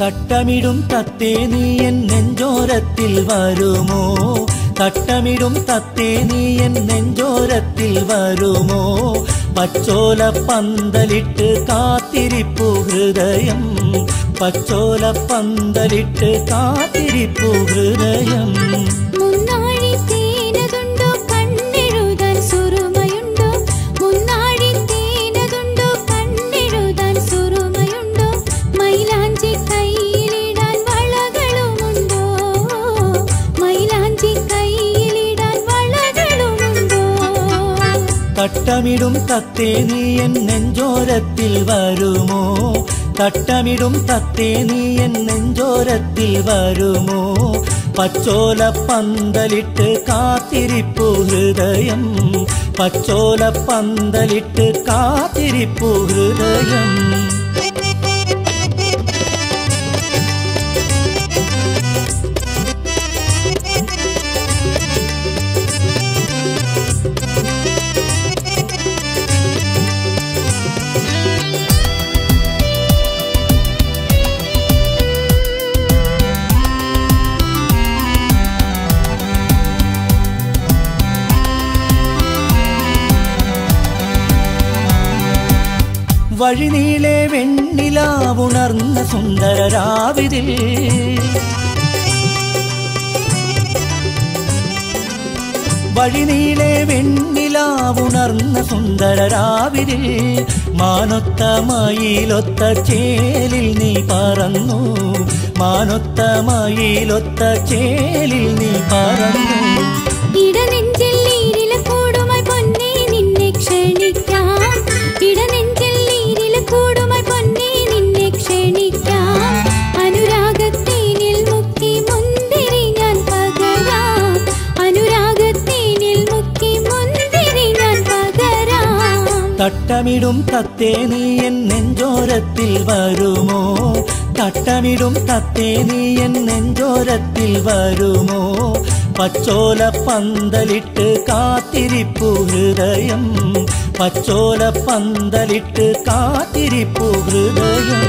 തട്ടമിടും തത്തേ നീ എൻ നെഞ്ചോരത്തിൽ വരുമോ തട്ടമിടും തത്തേ നീ എൻ നെഞ്ചോരത്തിൽ വരുമോ പച്ചോല പന്തലിട്ട് കാത്തിരിപ്പു ഹൃദയം പച്ചോല പന്തലിട്ട് കാത്തിരിപ്പു ഹൃദയം മുന്നാഴി തേനതുണ്ടോ കണ്ണെഴുതാൻ സുറുമയുണ്ടോ മുന്നാഴി തേനതുണ്ടോ കണ്ണെഴുതാൻ സുറുമയുണ്ടോ മൈലാഞ്ചി കയ്യിലിടാൻ വളകളുമുണ്ടോ മൈലാഞ്ചി കയ്യിലിടാൻ വളകളുമുണ്ടോ തട്ടമിടും തത്തേ നീ എൻ നെഞ്ചോരത്തിൽ വരുമോ തട്ടമിടും തത്തേ നീ എൻ നെഞ്ചോരത്തിൽ വരുമോ പച്ചോല പന്തലിട്ട് കാത്തിരിപ്പു ഹൃദയം പച്ചോല പന്തലിട്ട് കാത്തിരിപ്പു ഹൃദയം വഴിനീളെ വെണ്ണിലാവുണർന്ന സുന്ദര രാവിതിൽ വഴിനീളെ വെണ്ണിലാവുണർന്ന സുന്ദര രാവിതിൽ മാനൊത്ത മയിലൊത്ത ചേലിൽ നീ പറന്നു മാനൊത്ത മയിലൊത്ത ചേലിൽ നീ പറന്നു ഇടനെഞ്ചിൽ നീരില കൂടുമായി പൊന്നേ നിന്നെ ക്ഷണിക്കാം ഇടനെഞ്ചിൽ നീരില കൂടുമായി പൊന്നേ നിന്നെ ക്ഷണിക്കാം അനുരാഗത്തേനിൽ മുക്കി മുന്തിരി ഞാൻ പകരാം അനുരാഗത്തേനിൽ മുക്കി മുന്തിരി ഞാൻ പകരാം തട്ടമിടും തത്തേ നീ എൻ നെഞ്ചോരത്തിൽ വരുമോ തട്ടമിടും തത്തേ നീ എൻ നെഞ്ചോരത്തിൽ വരുമോ പച്ചോല പന്തലിട്ട് കാത്തിരിപ്പു ഹൃദയം പച്ചോല പന്തലിട്ട് കാത്തിരിപ്പു ഹൃദയം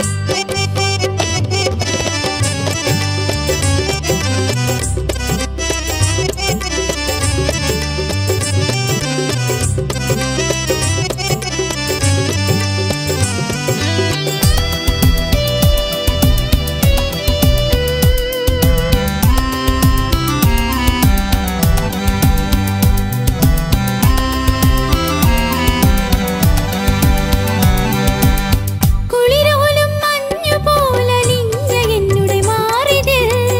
കുളിരോലും മഞ്ഞു പോലലിഞ്ഞ എന്നുടെ മാറിത്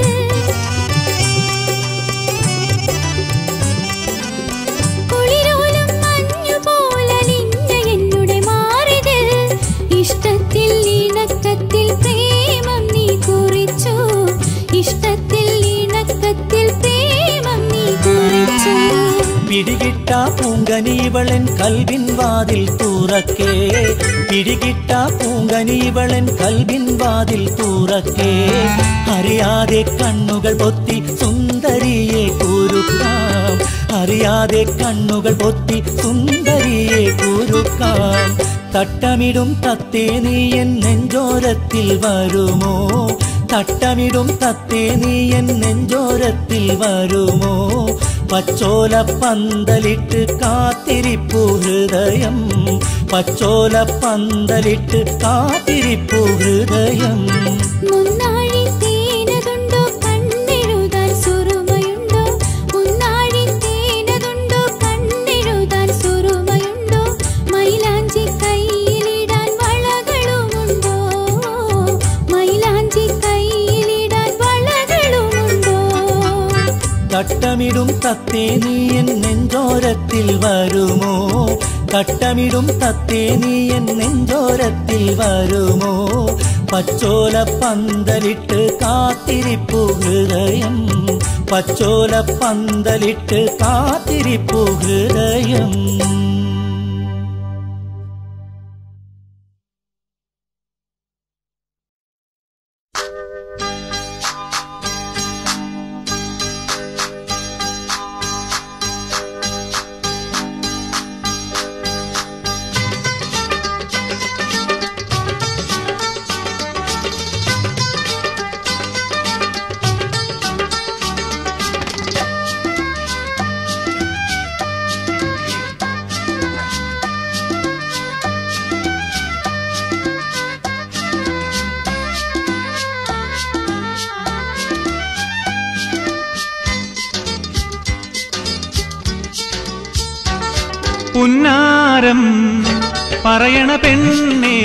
കുളിരോലും മഞ്ഞു പോലലിഞ്ഞ എന്നുടെ മാറിത് ഇഷ്ടത്തിൽ ഇണക്കത്തിൽ പ്രേമം നീ കുറിച്ചു ഇഷ്ടത്തിൽ ഇണക്കത്തിൽ പ്രേമം നീ കുറിച്ചു പിടികിട്ട പൂങ്കനീവളൻ കൽവിൻ വാതിൽ തുറക്കേ പിടികിട്ട പൂങ്കനീവളൻ കൽവിൻ വാതിൽ തുറക്കേ അറിയാതെ കണ്ണുകൾ പൊത്തി സുന്ദരിയെ കുരുക്കാം അറിയാതെ കണ്ണുകൾ പൊത്തി സുന്ദരിയെ കുരുക്കാം തട്ടമിടും തത്തേ നീ എൻ നെഞ്ചോരത്തിൽ വരുമോ തട്ടമിടും തത്തേ നീ എൻ നെഞ്ചോരത്തിൽ വരുമോ പച്ചോല പന്തലിട്ട് കാത്തിരിപ്പു ഹൃദയം പച്ചോല പന്തലിട്ട് കാത്തിരിപ്പു ഹൃദയം മുന്നാഴി തേനതുണ്ടോ കണ്ണെഴുതാൻ സുറുമയുണ്ടോ മുന്നാഴി തേനതുണ്ടോ കണ്ണെഴുതാൻ സുറുമയുണ്ടോ മൈലാഞ്ചി കയ്യിലിടാൻ വളകളുമുണ്ടോ മൈലാഞ്ചി കയ്യിലിടാൻ വളകളുമുണ്ടോ തട്ടമിടും തത്തേ നീ എൻ നെഞ്ചോരത്തിൽ വരുമോ തട്ടമിടും തത്തേ നീ എൻ നെഞ്ചോരത്തിൽ വരുമോ പച്ചോല പന്തലിട്ട് കാത്തിരിപ്പു ഹൃദയം പച്ചോല പന്തലിട്ട് കാത്തിരിപ്പു ഹൃദയം ും പുന്നാരം പറയണ പെണ്ണേ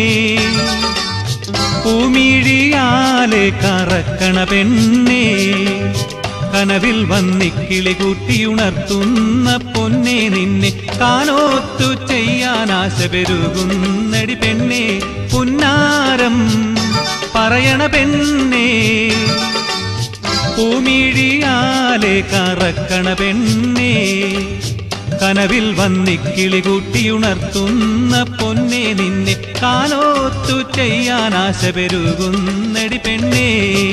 പൂമിഴിയാലെ കറക്കണ പെണ്ണേ കനവിൽ വന്നിക്കിളി കൂട്ടിയുണർത്തുന്ന പൊന്നെ നിന്നെ കാനോത്തു ചെയ്യാൻ ആശ പെരുകുന്നടി പെണ്ണേ പുന്നാരം പറയണ പെണ്ണേ പൂമിഴിയാലെ കറക്കണ പെണ്ണേ കനവിൽ വന്നിക്കിളി കൂട്ടിയുണർത്തുന്ന പൊന്നെ നിന്നെ കാലോത്തു ചെയ്യാൻ ആശ പെരുകുന്നടി പെണ്ണേ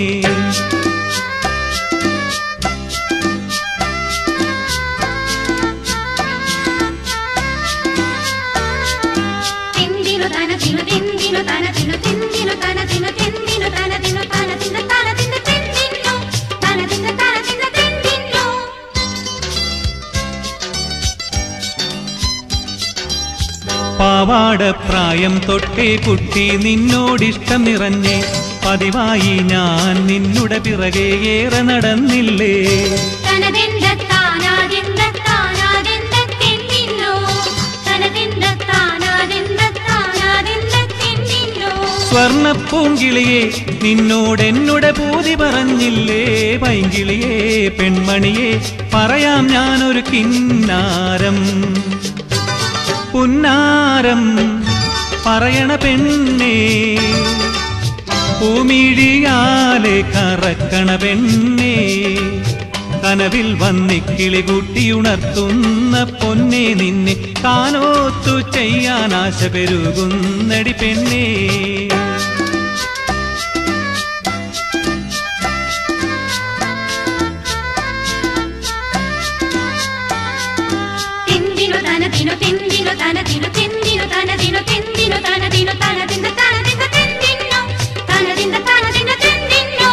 തിന്തിനു തന തിനു തിന്തിനു തന തിനു തിന്തിനു തന തിനു തിന്തിനു തന തിനു തന തിന്ത തന തിന്ത തിന്തിന്നു തന തിന്ത തന തിന്ത തിന്തിന്നു പാവാട പ്രായം തൊട്ടേ കുട്ടി നിന്നോടിഷ്ടം നിറഞ്ഞേ പതിവായി ഞാൻ നിന്നുടെ പിറകെ ഏറെ നടന്നില്ലേ തനതിന്ത താനാതിന്ത താനാതിന്ത തിന്തിന്നു തനതിന്ത താനാതിന്ത താനാതിന്ത തിന്തിന്നു സ്വർണപ്പൂങ്കിളിയെ നിന്നോടെന്നുടെ പൂതി പറഞ്ഞില്ലേ പൈങ്കിളിയെ പെൺമണിയെ പറയാം ഞാനൊരു കിന്നാരം പുന്നാരം പറയണ പെണ്ണേ പൂമിഴിയാലെ കറക്കണ പെണ്ണേ കനവിൽ വന്നിക്കിളി കൂട്ടിയുണർത്തുന്ന പൊന്നെ നിന്നെ കാനോത്തു ചെയ്യാൻ ആശ പെരുകുന്നടി പെണ്ണേ തിന്തിനു തന തിനു തിന്തിനു തന തിനു തിന്തിനു തന തിനു തിന്തിനു തന തിനു തന തിന്ത തന തിന്ത തിന്തിന്നു തന തിന്ത തന തിന്ത തിന്തിന്നു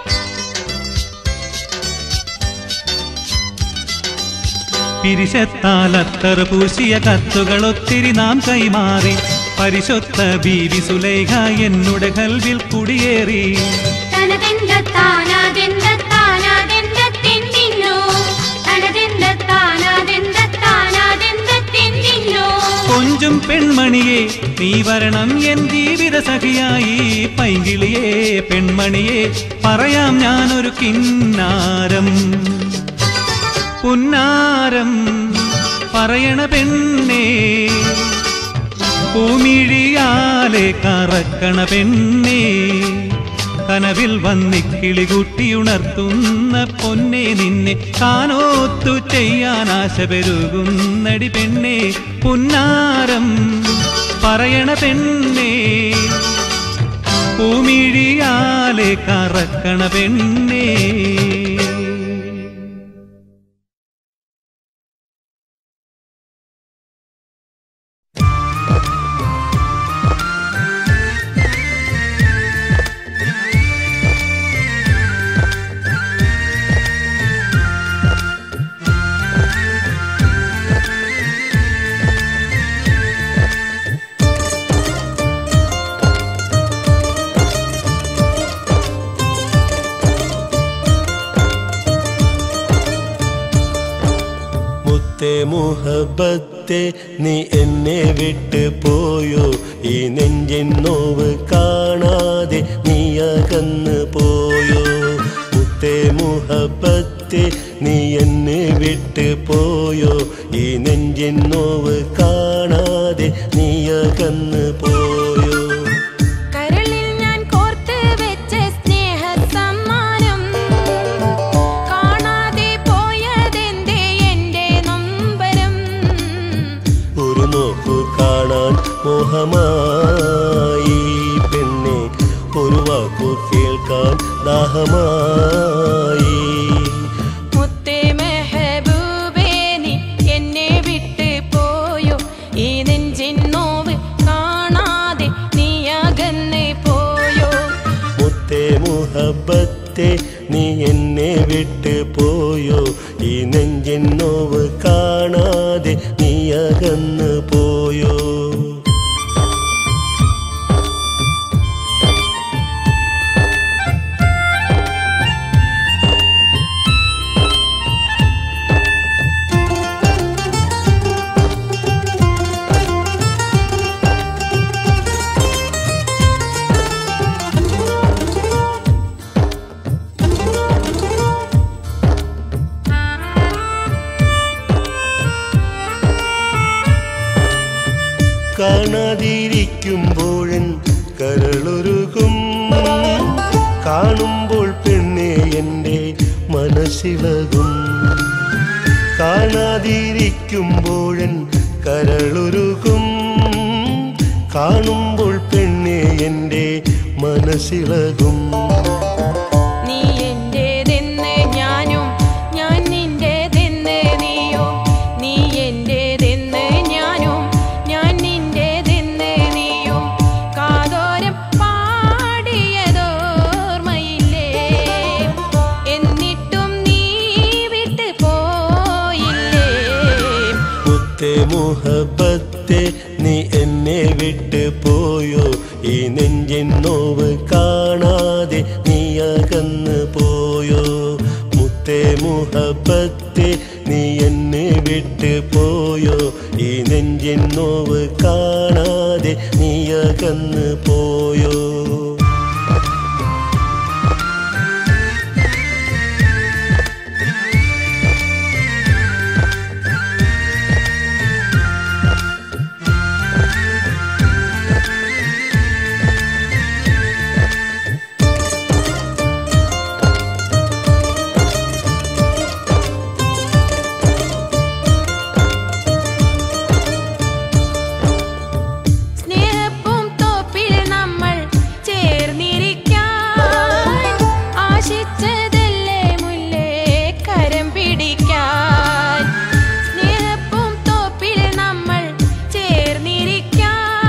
പിരിശത്താലത്തർ പൂശിയ കത്തുകൾ ഒത്തിരി നാം കൈമാറി പരിശുദ്ധ ബീവി സുലൈഹ എന്നുടെ കൽവിൽ കുടിയേറി തനതിന്ത താനാതിന്ത താനാതിന്ത തിന്തിന്നു തനതിന്ത താനാതിന്ത താനാതിന്ത തിന്തിന്നു കൊഞ്ചും പെൺമണിയെ നീ വരണം എൻ ജീവിത സഖിയായി പൈങ്കിളിയെ പെൺമണിയെ പറയാം ഞാനൊരു കിന്നാരം പുന്നാരം പറയണ പെണ്ണേ പൂമിഴിയാലെ കറക്കണ പെണ്ണേ കനവിൽ വന്നിക്കിളി കൂട്ടിയുണർത്തുന്ന പൊന്നെ നിന്നെ കാനോത്തു ചെയ്യാൻ ആശ പെരുകുന്നടി പെണ്ണേ പുന്നാരം പറയണ പെണ്ണേ പൂമിഴിയാലെ കറക്കണ പെണ്ണേ മുത്തേ മുഹബത്തെ നീ എന്നെ വിട്ട് പോയോ ഈ നെഞ്ചിൻ നോവ് കാണാതെ നീ അകന്ന് പോയോ മുത്തേ മുഹബത്തെ നീ എന്നെ വിട്ട് പോയോ ഈ നെഞ്ചിൻ നോവ് കാണാതെ നീ അകന്ന് പോയോ കരളിൽ ഞാൻ കോർത്ത് വെച്ച സ്നേഹ സമ്മാനം കാണാതെ പോയതെന്തേ എന്റെ നൊമ്പരം ഒരു നോക്കു കാണാൻ മോഹമായി പെണ്ണെ ഒരു വാക്കു കേൾക്കാൻ ദാഹമായി മുത്തേ മെഹബൂബേ നീ എന്നെ വിട്ട് പോയോ ഈ നെഞ്ചിൻ നോവ് കാണാതെ നീ അകന്ന് പോയോ മുത്തേ മുഹബത്തെ നീ എന്നെ വിട്ട് പോയോ ഈ നെഞ്ചിൻ നോവ് കാണാതെ നീ അകന്ന് പോയോ തനതിന്ത കാണുമ്പോൾ പെണ്ണെ എൻ്റെ മനസ്സിളകും കാണാതിരിക്കുമ്പോഴൻ കരളുരുകും കാണുമ്പോൾ പെണ്ണെ എൻ്റെ മനസ്സിളകും നീ എന്റേതെന്ന് ഞാനും ഞാൻ നിന്റേതെന്ന് നീയോ നീ എന്റേതെന്ന് ഞാനും ഞാൻ നിന്റേതെന്ന് നീയും കാതോരം പാടിയതോർമ്മയില്ലേ എന്നിട്ടും നീ വിട്ട് പോയില്ലേ മുത്തേ മുഹബത്തെ നീ എന്നെ വിട്ട് പോയോ ഈ നെഞ്ചിൻ നോവ് കാണാതെ നീ അകന്ന് പോയോ മുത്തേ മുഹബത്തെ നീ എന്നെ വിട്ട് പോയോ ഈ നെഞ്ചിൻ നോവ് കാണാതെ നീ അകന്ന് പോയോ സ്നേഹപ്പും തോപ്പിൽ നമ്മൾ ചേർന്നിരിക്കാൻ ആശിച്ചതല്ലേ മുല്ലേ കരം പിടിക്കാൻ സ്നേഹപ്പും തോപ്പിൽ നമ്മൾ ചേർന്നിരിക്കാൻ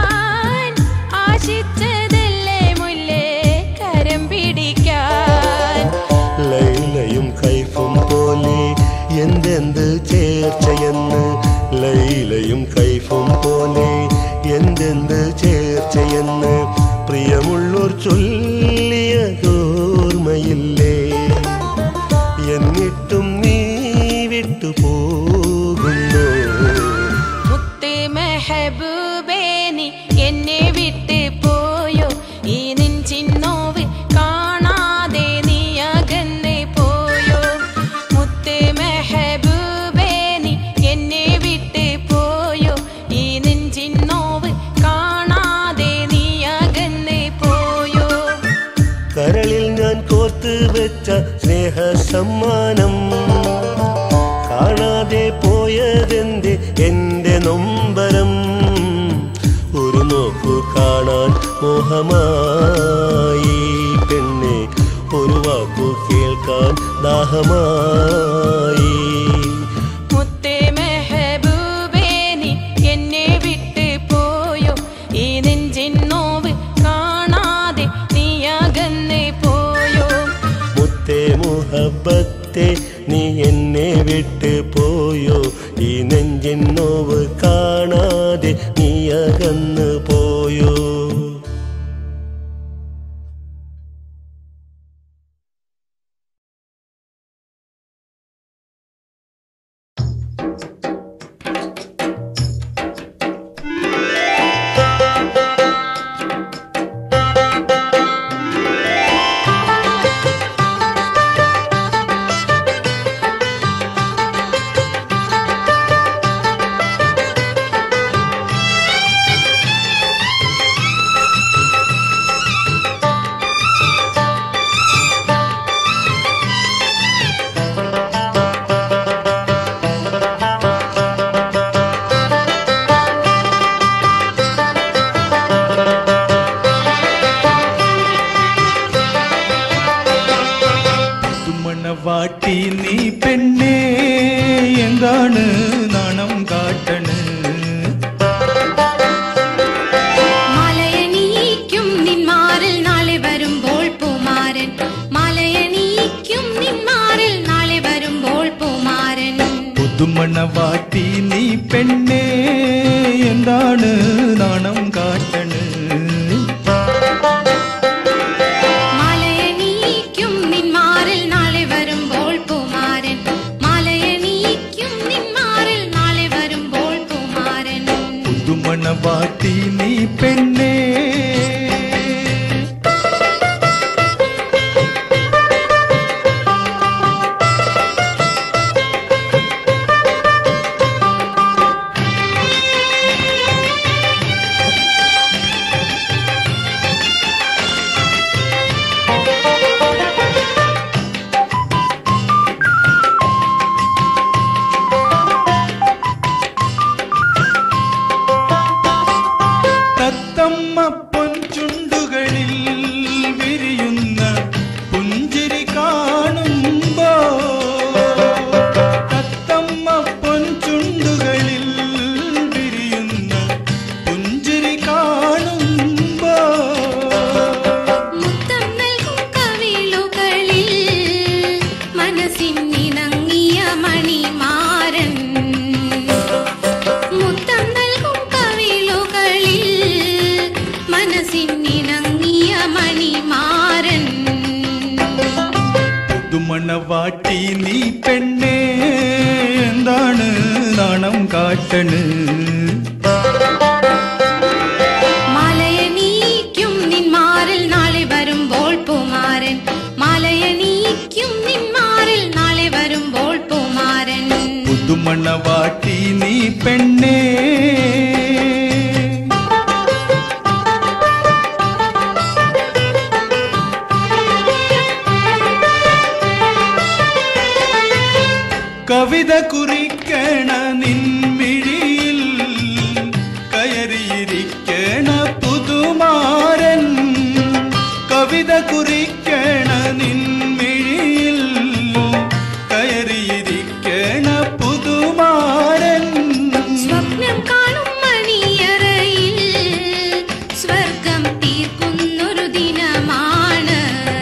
ആശിച്ചതല്ലേ മുല്ലേ കരം പിടിക്കാൻ ലൈലയും കൈഫും പോലെ എന്തെന്ത് ചേർച്ചയെന്ന് ലൈലയും കൈഫും പോലെ എന്തെന്ത് ചേർച്ചയെന്ന് പ്രിയമുള്ളോർ ചൊല്ലിയ ഓർമ്മയില്ലേ എന്നിട്ടും നീ വിട്ടു പോകുന്നു മുത്ത് മെഹബൂബേ നീ എന്നെ വിട്ട് പോയോ ഈ നെഞ്ചിൻ നോവ് കാണാതെ നീ അകന്ന് പോയോ മുത്ത് മെഹബൂബേ നീ എന്നെ വിട്ട് പോയോ ഈ നെഞ്ചിൻ നോവ് കാണാതെ നീ അകന്ന് പോയോ കരളിൽ ഞാൻ കോർത്ത് വെച്ച സ്നേഹ സമ്മാനം കാണാതെ പോയതെന്റെ എന്റെ നൊമ്പരം ഒരു നോക്കു കാണാൻ മോഹമായി പെണ്ണെ ഒരു വാക്കു കേൾക്കാൻ ദാഹമായി മുത്തേ മെഹബൂബേ നീ എന്നെ വിട്ട് പോയോ ഈ നെഞ്ചിൻ നോവ് കാണാതെ നീ അകന്ന് പോയോ മുത്തേ മുഹബത്തെ നീ എന്നെ വിട്ട് പോയോ ഈ നെഞ്ചിൻ നോവ് കാണാതെ നീ അകന്ന് പോയോ മണവാട്ടി നീ പെണ്ണേ എന്താണ് നാണം കാട്ടണ് മലയനീക്കും നിന്മാറിൽ നാളെ വരുമ്പോൾ പൂമാരൻ മലയനീക്കും നിന്മാറിൽ നാളെ വരുമ്പോൾ പൂമാരൻ പുതുമണവാട്ടി നീ പെണ്ണേ എന്താണ് നാണം കാട്ടണ് മലയനീക്കും നിന്മാറിൽ നാളെ വരുമ്പോൾ പൂമാരൻ മലയനീക്കും നിന്മാറിൽ നാളെ വരുമ്പോൾ പൂമാരൻ പുതുമണവാട്ടി നീ പെണ്ണേ പുതുമണവാട്ടി നീ പെണ്ണേ എന്താണ് നാണം കാട്ടണ് മലയനീക്കും നിന്മാരിൽ നാളെ വരുമ്പോൾ പൂമാരൻ മലയനീക്കും നിന്മാരിൽ നാളെ വരുമ്പോൾ പൂമാരൻ പുതുമണവാട്ടി നീ പെണ്ണേ കവിത കുറിക്കണ നിൻമിഴിയിൽ കയറിയിരിക്കണ പുതുമാരൻ കവിത കുറിക്കണ നിൻമിഴിയിൽ കയറിയിരിക്കണ പുതുമാരൻ സ്വപ്നം കാണും മണിയറയിൽ സ്വർഗം തീർക്കുന്നൊരു ദിനമാണ്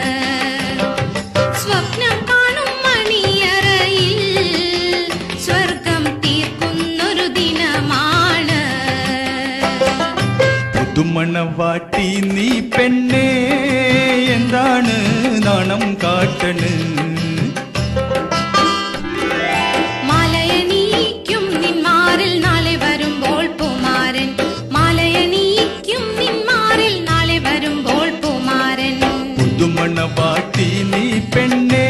സ്വപ്നം കാണും മണിയറയിൽ സ്വർഗം തീർക്കുന്നൊരു ദിനമാണ് പുതുമണവാട്ടി നീ പെണ്ണേ എന്താണ് നാണം കാട്ടണ് മലയനീക്കും നിന്മാരിൽ നാളെ വരുമ്പോൾ പൂമാരൻ മലയനീക്കും നിന്മാരിൽ നാളെ വരുമ്പോൾ പൂമാരൻ പുതുമണവാട്ടി നീ പെണ്ണേ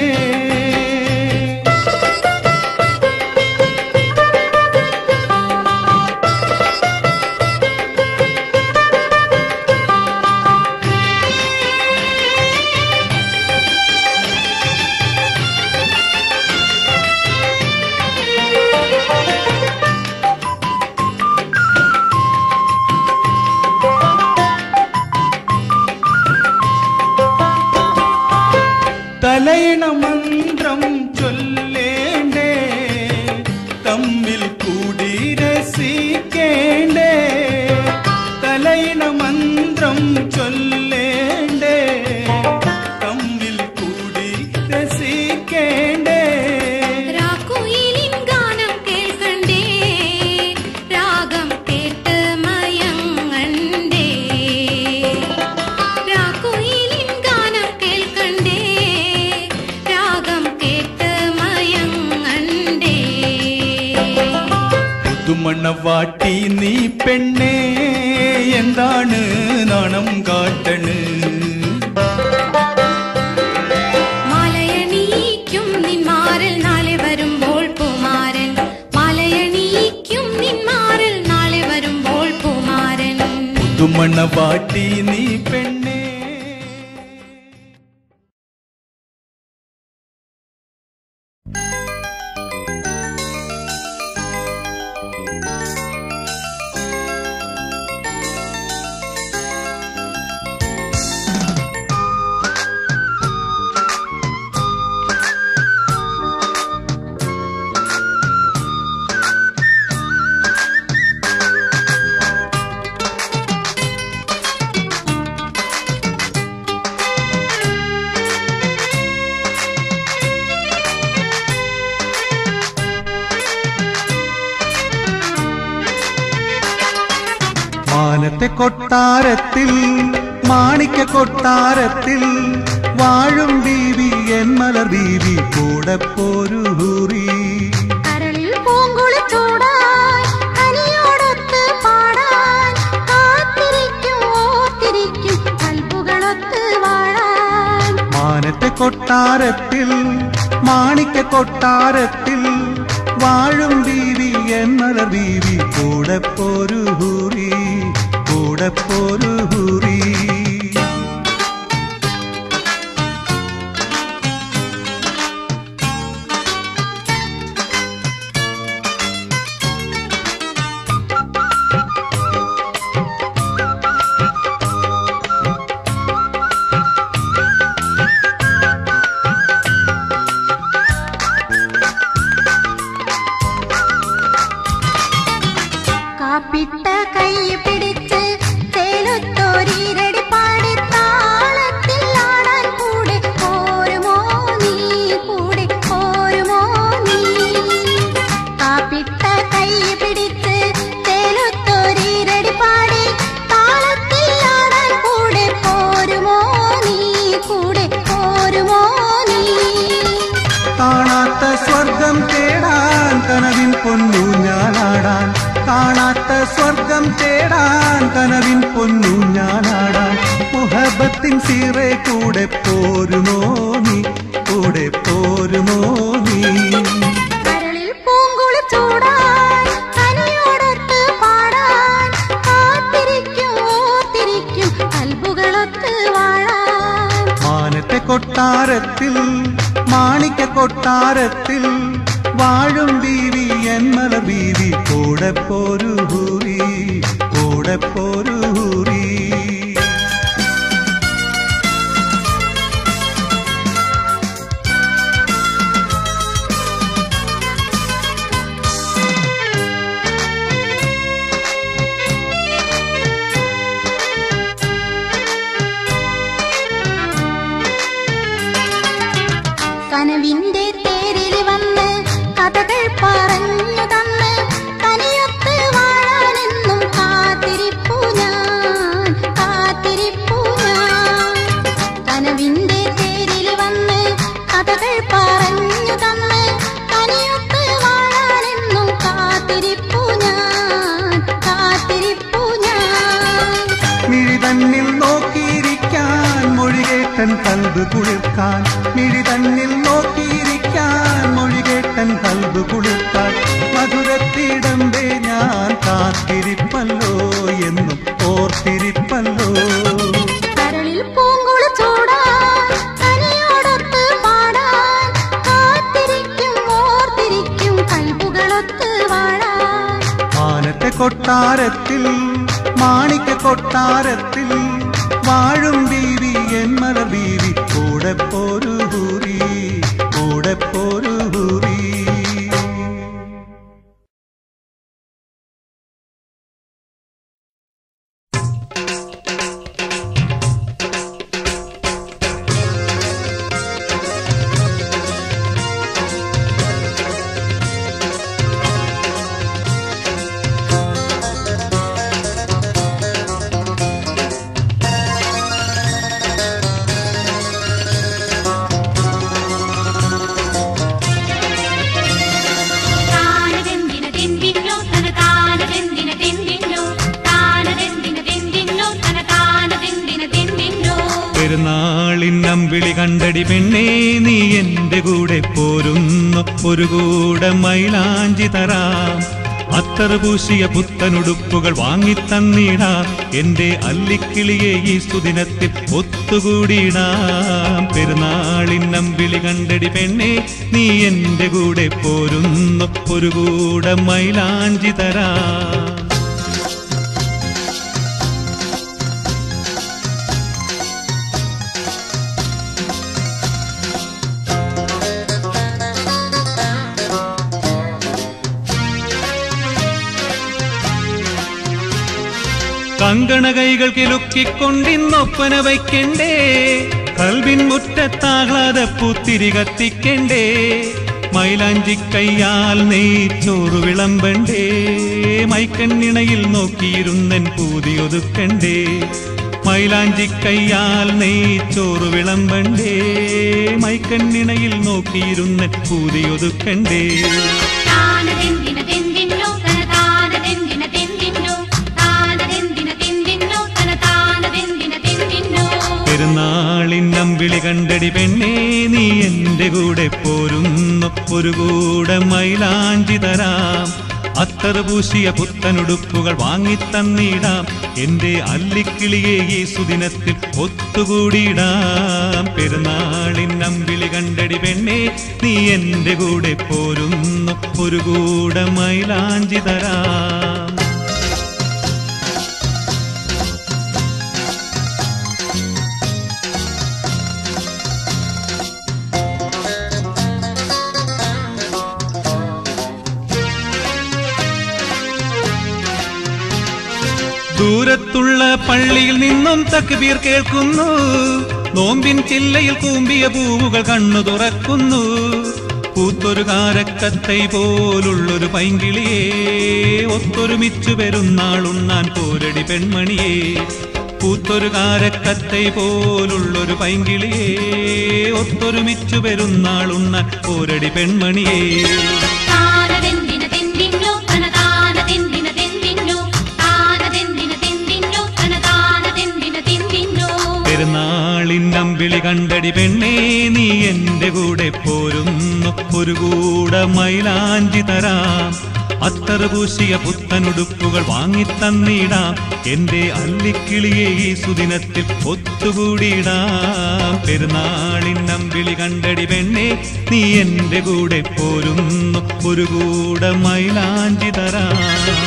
തലയിണ മന്ത്രം ചൊല്ലേണ്ടേ തമ്മിൽ കൂടി രസിക്കേണ്ടേ തലയിണ മന്ത്രം ചൊല്ലേണ്ടേ തമ്മിൽ കൂടി രസിക്കേണ്ടേ രാക്കുയിലിൻ ഗാനം കേൾക്കണ്ടേ രാഗം കേട്ട് മയങ്ങണ്ടേ രാക്കുയിലിൻ ഗാനം കേൾക്കണ്ടേ രാഗം കേട്ട് മയങ്ങണ്ടേ പുതുമണവാട്ടി നീ പെണ്ണേ എന്താണ് നാണം കാട്ടണ് മലയണീക്കും നിന്മാരിൽ നാളെ വരുമ്പോൾ പൂമാരൻ മലയണീക്കും നിന്മാരിൽ നാളെ വരുമ്പോൾ പൂമാരൻ പുതുമണവാട്ടി നീ പെണ്ണേ മാനത്തെ കൊട്ടാരത്തിൽ മാണിക്യ കൊട്ടാരത്തിൽ വാഴും ബീവി എൻ മലർ ബീവി കൂടെ പോരു ഹൂറി കരളിൽ പൂങ്കുളിച്ചൂടാൻ കനിയോടൊത്ത് പാടാൻ കാത്തിരിക്കും ഓർത്തിരിക്കും കൽപ്പുകളൊത്ത് വാഴാൻ മാനത്തെ കൊട്ടാരത്തിൽ മാണിക്യ കൊട്ടാരത്തിൽ വാഴും ബീവി എൻ മലർ ബീവി കൂടെ പോരു ഹൂറി കൂടെ പോരു ഹൂറി കാപ്പിട്ട കൈ പിടിച്ച് തേലൊത്തോരീരടി പാടി താളത്തിൽ ആടാൻ കൂടെ പോരുമോ നീ കൂടെ പോരുമോ നീ കാപ്പിട്ട കൈ പിടിച്ച് തേലൊത്തോരീരടി പാടി താളത്തിൽ ആടാൻ കൂടെ പോരുമോ നീ കൂടെ പോരുമോ നീ കാണാത്ത സ്വർഗം തേടാൻ കനവിൻ പൊന്നൂഞ്ഞാലാടാൻ കാണാത്ത സ്വർഗം തേടാൻ കനവിൻ പൊന്നൂഞ്ഞാലാടാൻ മുഹബത്തിൻ സീറെ കൂടെ പോരുമോ നീ കൂടെ പോരുമോ നീ കരളിൽ പൂങ്കുളി ചൂടാൻ കനിയോടൊത്ത് പാടാൻ കാത്തിരിക്കും ഓർത്തിരിക്കും അൽബുകളൊത്ത് വാഴാൻ മാനത്തെ കൊട്ടാരത്തിൽ മാണിക്ക കൊട്ടാരത്തിൽ വാഴും ബീവി എന്മല ബീവി കൂടെ പോരു ഹൂറി കൂടെ പോരു ഹൂറി കനവിന്റെ തേരിൽ വന്ന് കഥകൾ പറഞ്ഞു തന്ന് കനിയൊത്ത് വാഴാനെന്നും കാത്തിരിപ്പു ഞാൻ കാത്തിരിപ്പു ഞാൻ കനവിന്റെ തേരിൽ വന്ന് കഥകൾ പറഞ്ഞു തന്ന് കനിയൊത്ത് വാഴാനെന്നും കാത്തിരിപ്പു ഞാൻ കാത്തിരിപ്പു ഞാൻ മിഴി തന്നിൽ നോക്കിയിരിക്കാൻ മൊഴികേട്ടൻ കൽബ് കുളിർക്കാൻ മിഴി തന്നിൽ നോക്കിയിരിക്കാൻ മൊഴികേട്ടൻ കൽബ് കുളിർക്കാൻ മധുരത്തിടമ്പേ ഞാൻ കാത്തിരിപ്പല്ലോ എന്നും ഓർത്തിരിപ്പല്ലോ കരളിൽ പൂങ്കുളി ചൂടാൻ കനിയോടൊത്ത് പാടാൻ കാത്തിരിക്കും ഓർത്തിരിക്കും കൽബുകളൊത്ത് വാഴാൻ മാനത്തെ കൊട്ടാരത്തിൽ മാണിക്ക കൊട്ടാരത്തിൽ വാഴും ബീവി എന്മല ബീവി കൂടെ പോരു ഹൂറി കൂടെ പോരു ഹൂറി താനതെന്തിന തെന്തിന്നോ തന താനതെന്തിന തെന്തിന്നോ താനതെന്തിന തെന്തിന്നോ തന താനതെന്തിന തെന്തിന്നോ പെരുന്നാളിനം വിളി കണ്ടടി പെണ്ണേ നീ എന്റെ കൂടെ പോരുന്നു ഒരു കൂടെ മൈലാഞ്ചി തരാം അത്തർ പൂശിയ പുത്തനുടുപ്പുകൾ വാങ്ങിത്തന്നിടാം എന്റെ അല്ലിക്കിളിയെ ഈ സുദിനത്തിൽ ഒത്തുകൂടിയിടാം പെരുന്നാളിനം വിളി കണ്ടടി പെണ്ണേ നീ എന്റെ കൂടെ പോരുന്നു ഒരു കൂടെ മൈലാഞ്ചി തരാം കങ്കണ കൈകൾ കിലുക്കിക്കൊണ്ടിന്നൊപ്പന വയ്ക്കണ്ടേ കൽവിൻ മുറ്റത്താഹ്ലാദ പൂത്തിരി കത്തിക്കണ്ടേ മൈലാഞ്ചി കയ്യാൽ നെയ്ച്ചോറ് വിളമ്പണ്ടേ മൈക്കണ്ണിണയിൽ നോക്കിയിരുന്നൻ പൂതി ഒതുക്കണ്ടേ മൈലാഞ്ചി കയ്യാൽ നെയ്ച്ചോറ് വിളമ്പണ്ടേ മൈക്കണ്ണിണയിൽ നോക്കിയിരുന്നൻ പൂതി ഒതുക്കണ്ടേ താനതെന്തിന തെന്തിന്നോ തന താനതെന്തിന തെന്തിന്നോ താനതെന്തിന തെന്തിന്നോ തന താനതെന്തിന തെന്തിന്നോ പെരുന്നാളിനം വിളി കണ്ടടി പെണ്ണേ നീ എന്റെ കൂടെ പോരുന്നു ഒരു കൂടെ മൈലാഞ്ചി തരാം അത്തർ പൂശിയ പുത്തനുടുപ്പുകൾ വാങ്ങിത്തന്നിടാം എന്റെ അല്ലിക്കിളിയെ ഈ സുദിനത്തിൽ ഒത്തുകൂടിയിടാം പെരുന്നാളിനം വിളി കണ്ടടി പെണ്ണേ നീ എന്റെ കൂടെ പോരുന്നു ഒരു കൂടെ മൈലാഞ്ചി തരാം ദൂരത്തുള്ള പള്ളിയിൽ നിന്നും തക്ബീർ കേൾക്കുന്നു നോമ്പിൻ ചില്ലയിൽ കൂമ്പിയ പൂവുകൾ കണ്ണു തുറക്കുന്നു പൂത്തൊരു കാരക്കത്തൈ പോലുള്ളൊരു പൈങ്കിളിയേ ഒത്തൊരുമിച്ചു പെരുന്നാളുണ്ണാൻ പോരടി പെൺമണിയേ പൂത്തൊരു കാരക്കത്തൈ പോലുള്ളൊരു പൈങ്കിളിയേ ഒത്തൊരുമിച്ചു പെരുന്നാളുണ്ണ ഒരടി പെൺമണിയേ താനതെന്തിന തെന്തിന്നു തനതാനതെന്തിന തെന്തിന്നു താനതെന്തിന തെന്തിന്നു തനതാനതെന്തിന തെന്തിന്നു പെരുന്നാളിനമ്പിളി കണ്ടടി പെണ്ണേ നീ എന്റെ കൂടെ പോരുന്നു ഒരു കൂട മൈലാഞ്ചി തരാം അത്തർ പൂശിയ പുത്തനുടുപ്പുകൾ വാങ്ങിത്തന്നിടാം എന്റെ അല്ലിക്കിളിയെ ഈ സുദിനത്തിൽ ഒത്തുകൂടിയിടാം പെരുന്നാളിനമ്പിളി കണ്ടടി പെണ്ണേ നീ എന്റെ കൂടെ പോരുന്നു ഒരു കൂട മൈലാഞ്ചി തരാം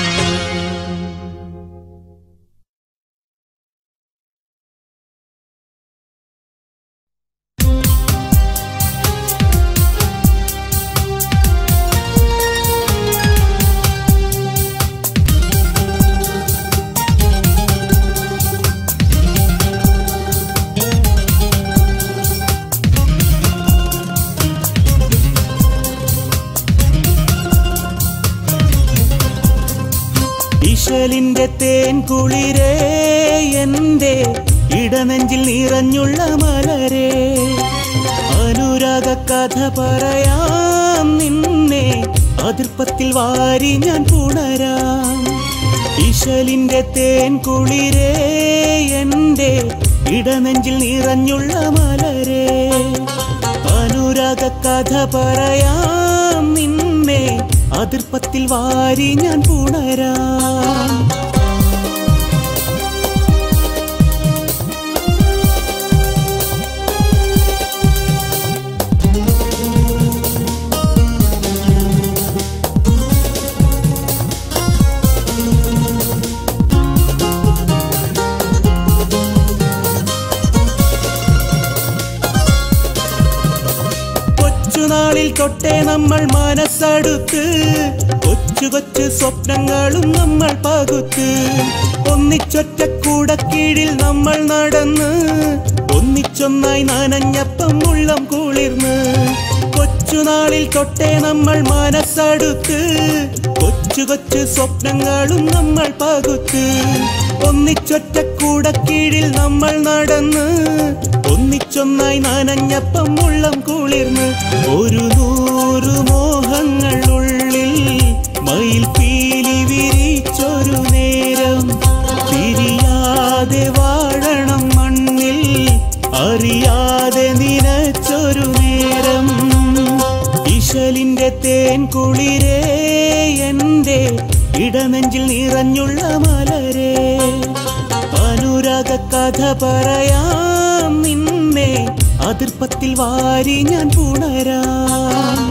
ഇശലിന്റെ തേൻ കുളിരേ എന്റെ ഇടനെഞ്ചിൽ നിറഞ്ഞുള്ള മലരേ അനുരാഗ കഥ പറയാം നിന്നെ അതിർപ്പത്തിൽ വാരി ഞാൻ പുണരാം ഇശലിന്റെ തേൻ കുളിരേ എന്റെ ഇടനെഞ്ചിൽ നിറഞ്ഞുള്ള മലരേ അനുരാഗ കഥ പറയാം നിന്നെ അതിർപ്പത്തിൽ വാരി ഞാൻ പുണരാം കൊച്ചുനാളിൽ തൊട്ടേ നമ്മൾ മനസ്സടുത്ത് കൊച്ചു കൊച്ചു സ്വപ്നങ്ങളും നമ്മൾ പകുത്ത് ഒന്നിച്ചൊറ്റ കൂടക്കീഴിൽ നമ്മൾ നടന്ന് ഒന്നിച്ചൊന്നായി നനഞ്ഞപ്പം ഉള്ളം കുളിർന്ന് കൊച്ചുനാളിൽ തൊട്ടേ നമ്മൾ മനസ്സടുത്ത് കൊച്ചു കൊച്ചു സ്വപ്നങ്ങളും നമ്മൾ പകുത്ത് ഒന്നിച്ചൊറ്റ കൂടക്കീഴിൽ നമ്മൾ നടന്ന് ഒന്നിച്ചൊന്നായി നനഞ്ഞപ്പം ഉള്ളം കുളിർന്ന് ഒരു നൂറ് മോഹങ്ങൾ ഉള്ളിൽ മയിൽ പീലി വിരിച്ചൊരു നേരം പിരിയാതെ വാഴണം മണ്ണിൽ അറിയാതെ നിനച്ചൊരു നേരം ഇശലിന്റെ തേൻ കുളിരേ എന്റെ ഇടനെഞ്ചിൽ നിറഞ്ഞുള്ള മലരേ അനുരാഗ കഥ പറയാം നിന്നെ അതിർപ്പത്തിൽ വാരി ഞാൻ പുണരാം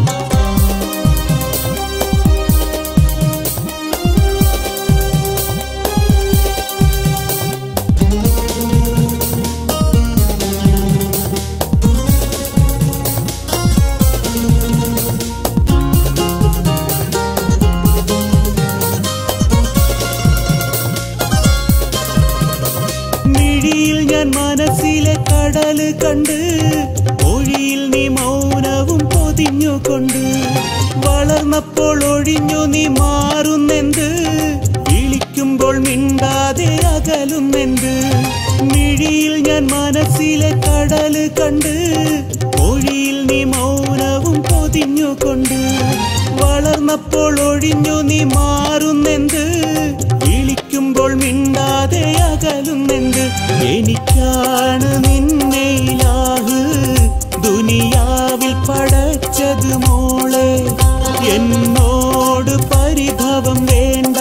മിഴിയിൽ ഞാൻ മനസ്സിലെ കടല് കണ്ട് മൊഴിയിൽ നീ മൗനവും പൊതിഞ്ഞുകൊണ്ട് വളർന്നപ്പോൾ ഒഴിഞ്ഞു നീ മാറുന്നെന്ത് വിളിക്കുമ്പോൾ മിണ്ടാതെ അകലുന്നെന്ത് മിഴിയിൽ ഞാൻ മനസ്സിലെ കടല് കണ്ട് മൊഴിയിൽ നീ മൗനവും പൊതിഞ്ഞുകൊണ്ട് വളർന്നപ്പോൾ ഒഴിഞ്ഞു നീ മാറുന്നെന്ത് വിളിക്കുമ്പോൾ മിണ്ടാതെ അകലുന്നെന്ത് എനിക്കാണ് നിന്നെ ഇലാഹ് ദുനിയാവിൽ പടച്ചത് മോളെ എന്നോട് പരിഭവം വേണ്ട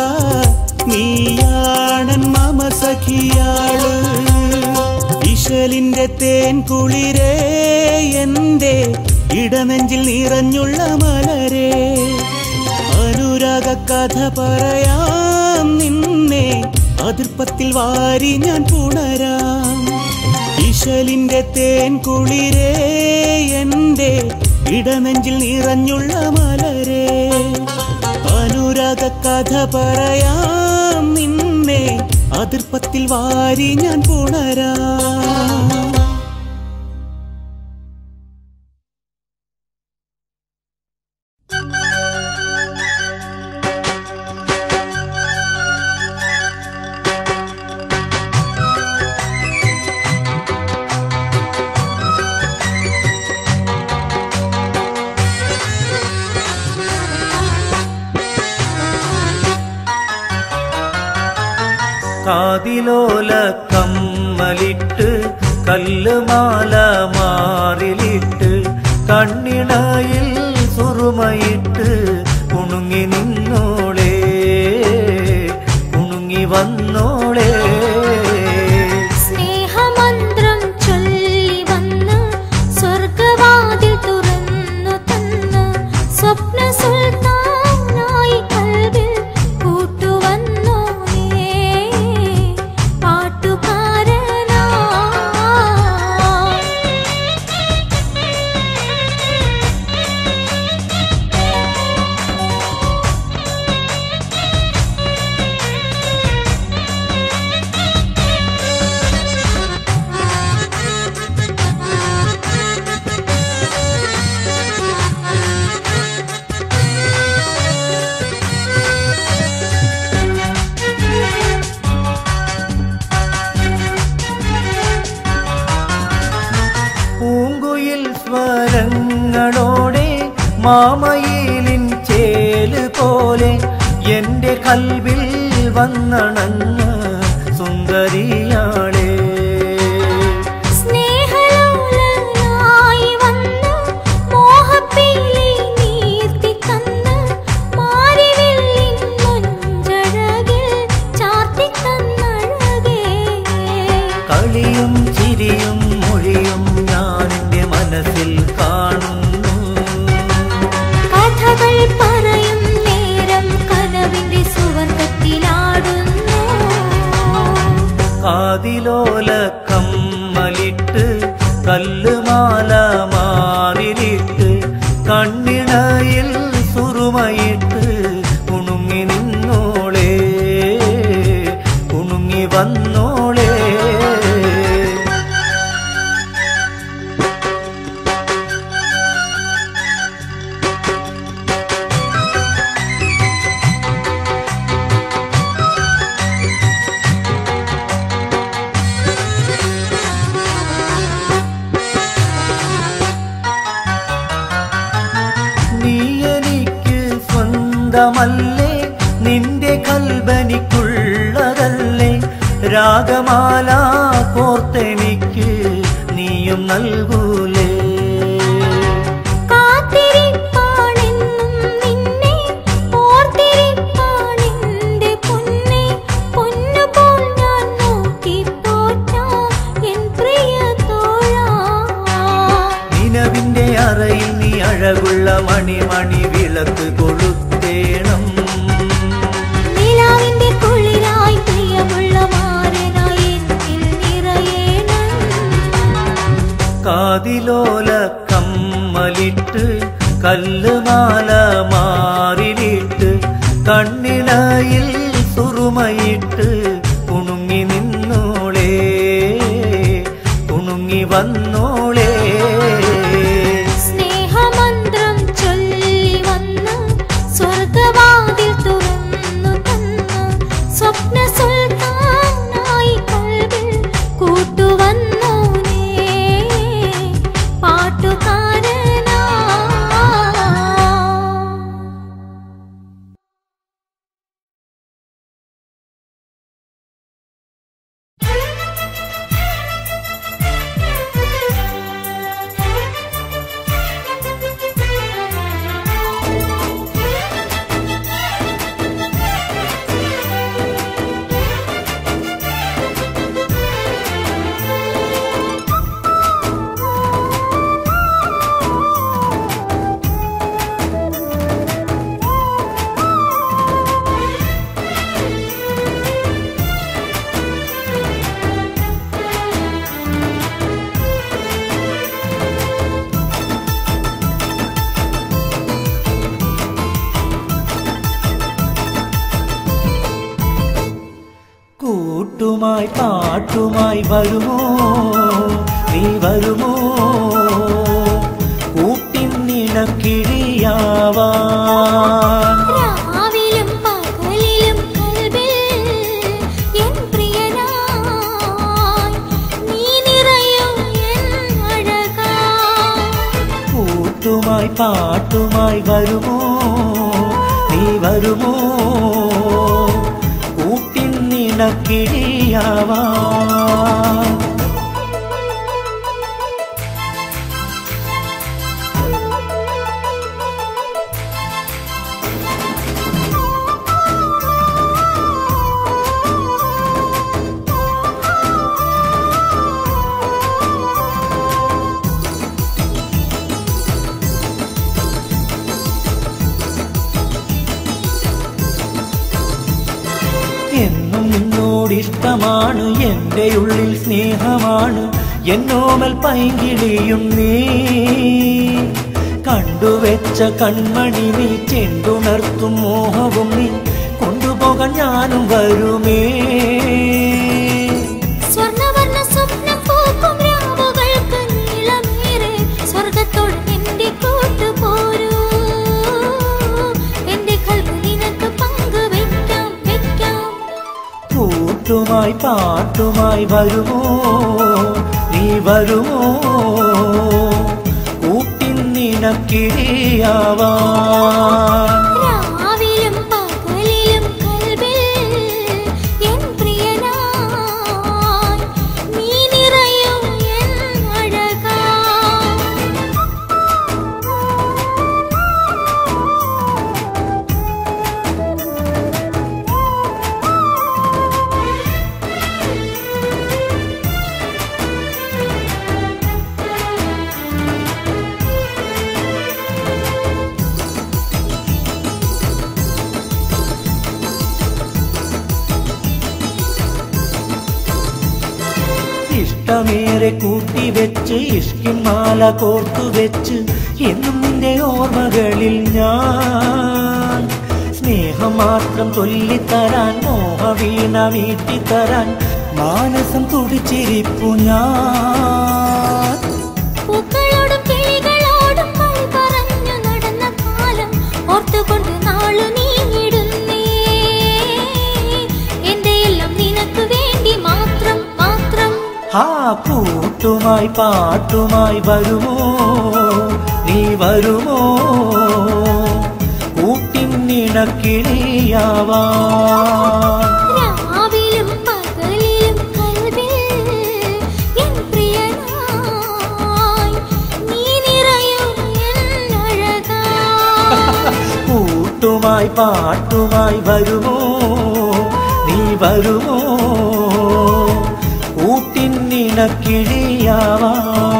നീയാണൻ മമ സഖിയാള് ഇശലിന്റെ തേൻ കുളിരേ എന്റെ ഇടനെഞ്ചിൽ നിറഞ്ഞുള്ള മലരേ അനുരാഗ കഥ പറയാം നിന്നെ അതിർപ്പത്തിൽ വാരി ഞാൻ പുണരാം ഇശലിന്റെ തേൻ കുളിരേ എന്റെ ഇടനെഞ്ചിൽ നിറഞ്ഞുള്ള മലരേ അനുരാഗ കഥ പറയാം നിന്നെ അതിർപ്പത്തിൽ വാരി ഞാൻ പുണരാം ും കാതിലോല കമ്മലിട്ട് കല്ലുമാല മാറിലിട്ട് കണ്ണിണയിൽ സുറുമയിട്ട് കുണുങ്ങി നിന്നോളേ കുണുങ്ങി വന്നോളേ സ്നേഹമന്ത്രം ചൊല്ലി വന്ന് സ്വർഗവാതിൽ തുറന്നു തന്ന് സ്വപ്ന സുൽത്താനായി കൽവിൽ കൂട്ടുവന്നോനേ പാട്ടുകാരനാ പൂങ്കുയിൽ സ്വരങ്ങളോടെ മാമയിലിൻ ചേല് പോലെ എന്റെ കൽവിൽ വന്നണങ്ങ് സുന്ദരിയാളേ സ്നേഹലോലനായി വന്ന് മോഹപ്പീലി നീർത്തി തന്ന് മാറിവില്ലിൻ മുഞ്ചഴകിൽ ചാർത്തി തന്നഴകേ കളിയും ചിരിയും മൊഴിയും ഞാൻ എന്റെ മനസ്സിൽ കാണുന്നു കഥകൾ പറയും നേരം കനവിന്റെ സുവർഗത്തിലാടുന്നു കാതിലോല കമ്മലിട്ട് കല്ലുമാല മാറിലിട്ട് കണ്ണിണയിൽ സുറുമയിട്ട് കുണുങ്ങി നിന്നോളേ കുണുങ്ങി വന്നോളേ നീ എനിക്ക് സ്വന്തമല്ലേ നിന്റെ കൽബനിക്കുള്ളതല്ലേ രാഗമാല കോർത്തെനിക്ക് നീയും നൽകൂലേ കാത്തിരിപ്പാണെന്നും നിന്നെ ഓർത്തിരിപ്പാണെന്റെ പൊന്നെ പൊന്നുപോൽ ഞാൻ നോക്കിപ്പോറ്റാം എൻ പ്രിയ തോഴാ നിലവിന്റെ അറയിൽ നീ അഴകുള്ള മണി മണി വിളക്ക് കൊളുത്തേണം നിലാവിന്റെ കുളിരായി പ്രിയമുള്ള മാരനായി എന്നിൽ നിറയേണം കാതിലോല കമ്മലിട്ട് കല്ലുമാല മാറിലിട്ട് കണ്ണിണയിൽ സുറുമയിട്ട് കുണുങ്ങി നിന്നോളേ കുണുങ്ങി വന്നോളേ സ്നേഹമന്ത്രം ചൊല്ലി വന്ന് സ്വർഗവാതിൽ തുറന്നു തന്ന് സ്വപ്ന സുൽത്താനായി കൽവിൽ കൂട്ടുവന്നോനേ പാട്ടുകാരനാ കൂട്ടുമായി പാട്ടുമായി വരുമോ നീ വരുമോ കൂട്ടിൻ നിണക്കിഴിയാവാൻ രാവിലും പകലിലും കൽവിൽ എൻ പ്രിയനായി നീ നിറയും എൻ അഴകാ കൂട്ടുമായി പാട്ടുമായി വരുമോ നീ വരുമോ കൂട്ടിൻ നിണ നിനക്കിഴിയാവാ എന്നും നിന്നോടിഷ്ടമാണ് എൻ്റെ ഉള്ളിൽ സ്നേഹമാണ് എന്നോമൽ പൈങ്കിളിയും നീ കണ്ടുവെച്ച കൺമണി നീ ചെണ്ടുണർത്തും മോഹവും നീ കൊണ്ടുപോകാൻ ഞാനും വരുമേ സ്വർണ്ണവർണ്ണ സ്വപ്നം പൂക്കും രാവുകൾക്ക് നീളമേറെ സ്വർഗത്തോട് എന്റെ കൂട്ടു പോരൂ എന്റെ കൽവ് നിനക്ക് പങ്ക് വെക്കാം വെക്കാം കൂട്ടുമായി പാട്ടുമായി വരുമോ നീ വരുമോ കൂട്ടിൻ നിനക്കിഴിയാവാ രാവിലും പകലിലും കൽവിൽ എൻ പ്രിയനായി നീ നിറയും എൻ അഴകാ ഇഷ്ടമേറെ കൂട്ടിവെച്ച് ഇഷ്കിൻ മാല കോർത്തുവെച്ച് എന്നും നിന്റെ ഓർമ്മകളിൽ ഞാൻ സ്നേഹം മാത്രം ചൊല്ലിത്തരാൻ മോഹവീണ വീട്ടിത്തരാൻ മാനസം തുടിച്ചിരിപ്പു ഞാൻ പൂക്കളോടും കിളികളോടും കളി പറഞ്ഞു നടന്ന കാലം ഓർത്തുകൊണ്ട് നാളു നീങ്ങിടുന്നേ എന്റെ എല്ലാം നിനക്ക് വേണ്ടി മാത്രം മാത്രം ആ കൂട്ടുമായി പാട്ടുമായി വരുമോ നീ വരുമോ കൂട്ടിൻ നിണക്കിഴിയാവാ രാവിലും പകലിലും കൽവിൽ എൻ പ്രിയനായി നീ നിറയും എൻ അഴകാ കൂട്ടുമായി പാട്ടുമായി വരുമോ നീ വരുമോ കൂട്ടിൻ നിണക്കിഴിയാവാ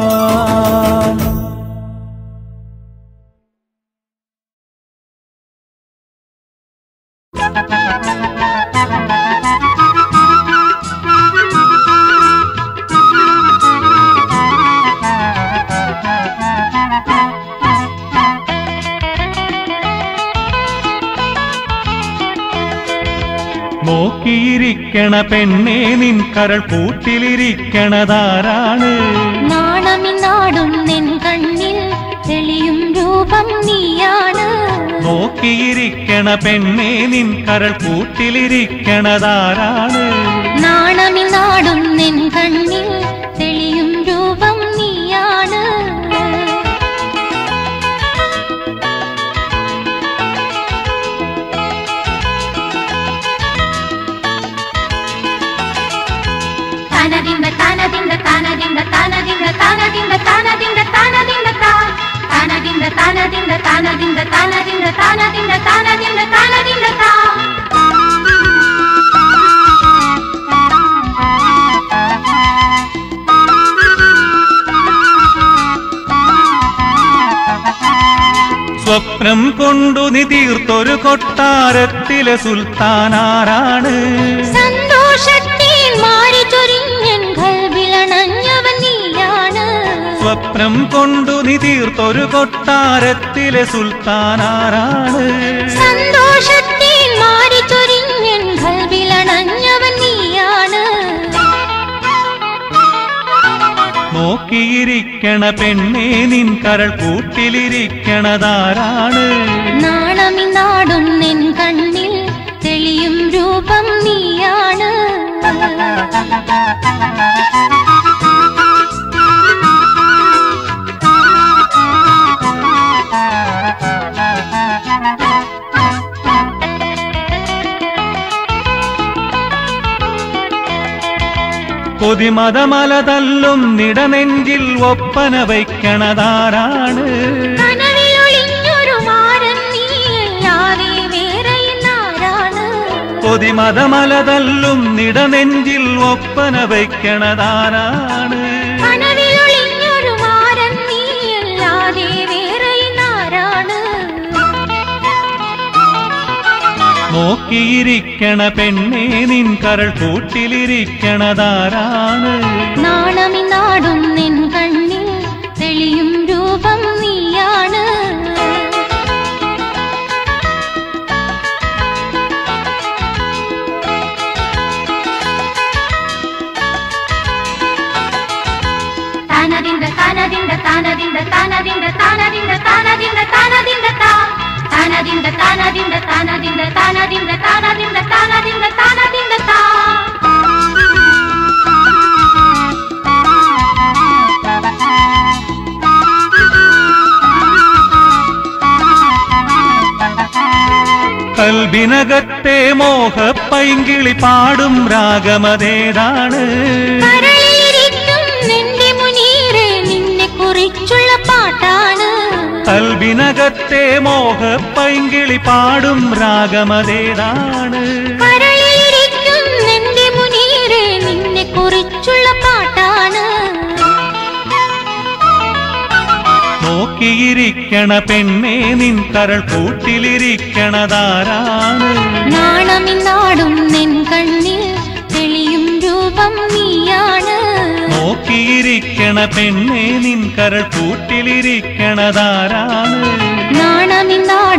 നോക്കിയിരിക്കണ പെണ്ണേ നിൻ കരൾ കൂട്ടിലിരിക്കണതാരാണ് നാണമിന്നാടും നിൻ കണ്ണിൽ തെളിയും രൂപം നീയാണ് നോക്കിയിരിക്കണ പെണ്ണേ നിൻ കരൾ കൂട്ടിലിരിക്കണതാരാണ് നാണമിന്നാടും നിൻ കണ്ണിൽ തെളിയും രൂപം നീയാണ് തനതിന്ത തനതിന്ത തനതിന്ത തനതിന്ത തനതിന്ത തനതിന്ത തനതിന്ത താ തനതിന്ത തനതിന്ത തനതിന്ത തനതിന്ത തനതിന്ത തനതിന്ത തനതിന്ത താ സ്വപ്നം കൊണ്ടു നീ തീർത്തൊരു കൊട്ടാരത്തിലെ സുൽത്താനാരാണ് സന്തോഷത്തിൽ മാറി ചൊരിഞ്ഞൻ കൽവിലണഞ്ഞവൻ നീയാണ് സ്വപ്നം കൊണ്ടു നീ തീർത്തൊരു കൊട്ടാരത്തിലെ സുൽത്താനാരാണ് സന്തോഷത്തിൽ മാറി ചൊരിഞ്ഞൻ കൽവിലണഞ്ഞവൻ നീയാണ് നോക്കിയിരിക്കണ പെണ്ണേ നിൻ കരൾ കൂട്ടിലിരിക്കണതാരാണ് നാണമിന്നാടും നിൻ കണ്ണിൽ തെളിയും രൂപം നീയാണ് പൊതിമതമല തല്ലും നിടനെഞ്ചിൽ ഒപ്പന വയ്ക്കണതാരാണ് കനവിലൊളിഞ്ഞൊരു മാരൻ നീയല്ലാതെ വേറെ ഇന്നാരാണ് പൊതിമതമല തല്ലും നിടനെഞ്ചിൽ ഒപ്പന വയ്ക്കണതാരാണ് കനവിലൊളിഞ്ഞൊരു മാരൻ നീയല്ലാതെ വേറെ ഇന്നാരാണ് നോക്കിയിരിക്കണ പെണ്ണേ നിൻ കരൾ കൂട്ടിലിരിക്കണതാരാണ് നാണമിനാടും നിൻ കണ്ണിൽ തെളിയും രൂപം നീയാണ് താനതിന്ത താനതിന്ത താനതിന്ത താനതിന്ത താനതിന്ത താനതിന്ത താനതിന്ത താ താനതിന്ത താനതിന്ത താനതിന്ത താനതിന്ത താനതിന്ത താനതിന്ത താനതിന്ത താ കൽബിനകത്തെ മോഹപ്പൈങ്കിളി പാടും രാഗമതേതാണ് കരളിലിരിക്കും നിന്റെ മുനീറ് നിന്നെ കുറിച്ചുള്ള പാട്ടാണ് കൽബിനകത്തെ മോഹപ്പൈങ്കിളി പാടും രാഗമതേതാണ് കരളിലിരിക്കും നിന്റെ മുനീറ് നിന്നെ കുറിച്ചുള്ള പാട്ടാണ് നോക്കിയിരിക്കണ പെണ്ണേ നിൻ കരൾ കൂട്ടിലിരിക്കണതാരാണ് നാണമിന്നാടും നിൻ കണ്ണിൽ തെളിയും രൂപം നീയാണ് നോക്കിയിരിക്കണ പെണ്ണേ നിൻ കരൾ കൂട്ടിലിരിക്കണതാരാണ് നാണമിന്നാടും